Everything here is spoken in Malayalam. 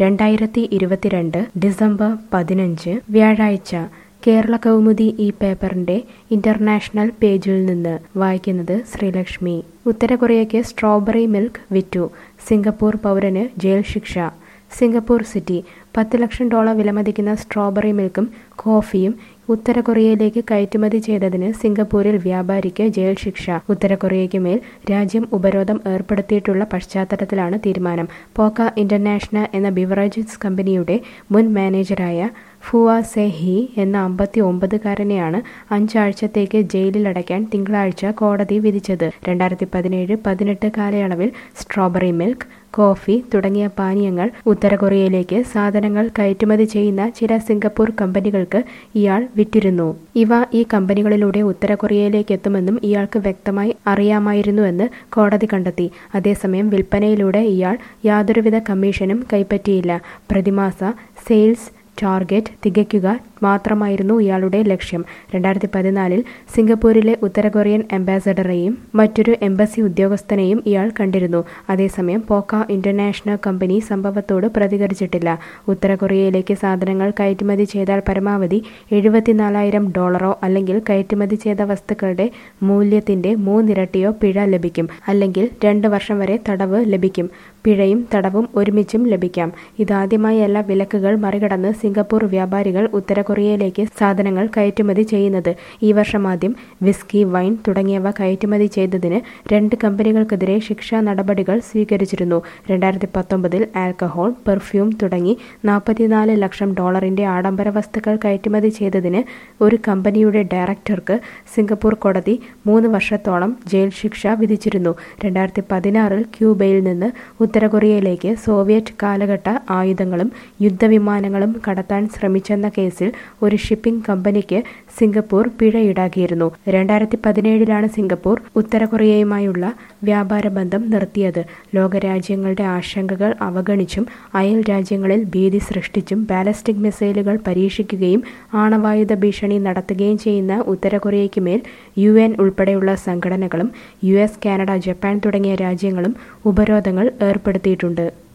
രണ്ടായിരത്തി ഇരുപത്തിരണ്ട് ഡിസംബർ പതിനഞ്ച് വ്യാഴാഴ്ച കേരള കൗമുദി ഈ പേപ്പറിന്റെ ഇന്റർനാഷണൽ പേജിൽ നിന്ന് വായിക്കുന്നത് ശ്രീലക്ഷ്മി ഉത്തര കൊറിയയ്ക്ക് സ്ട്രോബെറി മിൽക്ക് വിറ്റു സിംഗപ്പൂർ പൗരന് ജയിൽ ശിക്ഷ സിംഗപ്പൂർ സിറ്റി പത്ത് ലക്ഷം ഡോളർ വിലമതിക്കുന്ന സ്ട്രോബെറി മിൽക്കും കോഫിയും ഉത്തര കൊറിയയിലേക്ക് കയറ്റുമതി ചെയ്തതിന് സിംഗപ്പൂരിൽ വ്യാപാരിക്ക് ജയിൽ ശിക്ഷ ഉത്തര കൊറിയയ്ക്ക് മേൽ രാജ്യം ഉപരോധം ഏർപ്പെടുത്തിയിട്ടുള്ള പശ്ചാത്തലത്തിലാണ് തീരുമാനം പോക്ക ഇന്റർനാഷണൽ എന്ന ബിവറേജസ് കമ്പനിയുടെ മുൻ മാനേജറായ ഫുവ സെ ഹി എന്ന അമ്പത്തി ഒമ്പതുകാരനെയാണ് അഞ്ചാഴ്ചത്തേക്ക് ജയിലിൽ അടയ്ക്കാൻ തിങ്കളാഴ്ച കോടതി വിധിച്ചത് രണ്ടായിരത്തി പതിനേഴ് പതിനെട്ട് കാലയളവിൽ സ്ട്രോബെറി മിൽക്ക് കോഫി തുടങ്ങിയ പാനീയങ്ങൾ ഉത്തര കൊറിയയിലേക്ക് സാധനങ്ങൾ കയറ്റുമതി ചെയ്യുന്ന ചില സിംഗപ്പൂർ കമ്പനികൾക്ക് ഇയാൾ വിറ്റിരുന്നു ഇവ ഈ കമ്പനികളിലൂടെ ഉത്തര കൊറിയയിലേക്ക് എത്തുമെന്നും ഇയാൾക്ക് വ്യക്തമായി അറിയാമായിരുന്നുവെന്ന് കോടതി കണ്ടെത്തി അതേസമയം വിൽപ്പനയിലൂടെ ഇയാൾ യാതൊരുവിധ കമ്മീഷനും കൈപ്പറ്റിയില്ല പ്രതിമാസ സെയിൽസ് ടാർഗറ്റ് തികയ്ക്കുക മാത്രമായിരുന്നു ഇയാളുടെ ലക്ഷ്യം രണ്ടായിരത്തി പതിനാലിൽ സിംഗപ്പൂരിലെ ഉത്തര കൊറിയൻ അംബാസഡറെയും മറ്റൊരു എംബസി ഉദ്യോഗസ്ഥനെയും ഇയാൾ കണ്ടിരുന്നു അതേസമയം പോക്ക ഇന്റർനാഷണൽ കമ്പനി സംഭവത്തോട് പ്രതികരിച്ചിട്ടില്ല ഉത്തര കൊറിയയിലേക്ക് സാധനങ്ങൾ കയറ്റുമതി ചെയ്താൽ പരമാവധി എഴുപത്തിനാലായിരം ഡോളറോ അല്ലെങ്കിൽ കയറ്റുമതി ചെയ്ത വസ്തുക്കളുടെ മൂല്യത്തിന്റെ മൂന്നിരട്ടിയോ പിഴ ലഭിക്കും അല്ലെങ്കിൽ രണ്ട് വർഷം വരെ തടവ് ലഭിക്കും പിഴയും തടവും ഒരുമിച്ചും ലഭിക്കാം ഇതാദ്യമായല്ല വിലക്കുകൾ മറികടന്ന് സിംഗപ്പൂർ വ്യാപാരികൾ ഉത്തര കൊറിയയിലേക്ക് സാധനങ്ങൾ കയറ്റുമതി ചെയ്യുന്നത് ഈ വർഷം ആദ്യം വിസ്കി വൈൻ തുടങ്ങിയവ കയറ്റുമതി ചെയ്തതിന് രണ്ട് കമ്പനികൾക്കെതിരെ ശിക്ഷാ നടപടികൾ സ്വീകരിച്ചിരുന്നു രണ്ടായിരത്തി പത്തൊമ്പതിൽ ആൽക്കഹോൾ പെർഫ്യൂം തുടങ്ങി നാൽപ്പത്തിനാല് ലക്ഷം ഡോളറിന്റെ ആഡംബര വസ്തുക്കൾ കയറ്റുമതി ചെയ്തതിന് ഒരു കമ്പനിയുടെ ഡയറക്ടർക്ക് സിംഗപ്പൂർ കോടതി മൂന്ന് വർഷത്തോളം ജയിൽ ശിക്ഷ വിധിച്ചിരുന്നു രണ്ടായിരത്തി പതിനാറിൽ ക്യൂബയിൽ നിന്ന് ഉത്തര കൊറിയയിലേക്ക് സോവിയറ്റ് കാലഘട്ട ആയുധങ്ങളും യുദ്ധവിമാനങ്ങളും കടത്താൻ ശ്രമിച്ചെന്ന കേസിൽ ഒരു ഷിപ്പിംഗ് കമ്പനിക്ക് സിംഗപ്പൂർ പിഴ ഈടാക്കിയിരുന്നു രണ്ടായിരത്തി പതിനേഴിലാണ് സിംഗപ്പൂർ ഉത്തര കൊറിയയുമായുള്ള വ്യാപാര ബന്ധം നിർത്തിയത് ലോകരാജ്യങ്ങളുടെ ആശങ്കകൾ അവഗണിച്ചും അയൽ രാജ്യങ്ങളിൽ ഭീതി സൃഷ്ടിച്ചും ബാലസ്റ്റിക് മിസൈലുകൾ പരീക്ഷിക്കുകയും ആണവായുധ ഭീഷണി നടത്തുകയും ചെയ്യുന്ന ഉത്തര കൊറിയയ്ക്ക് മേൽ യു എൻ ഉൾപ്പെടെയുള്ള സംഘടനകളും യു എസ് കാനഡ ജപ്പാൻ തുടങ്ങിയ രാജ്യങ്ങളും ഉപരോധങ്ങൾ ഏർപ്പെടുത്തിയിട്ടുണ്ട്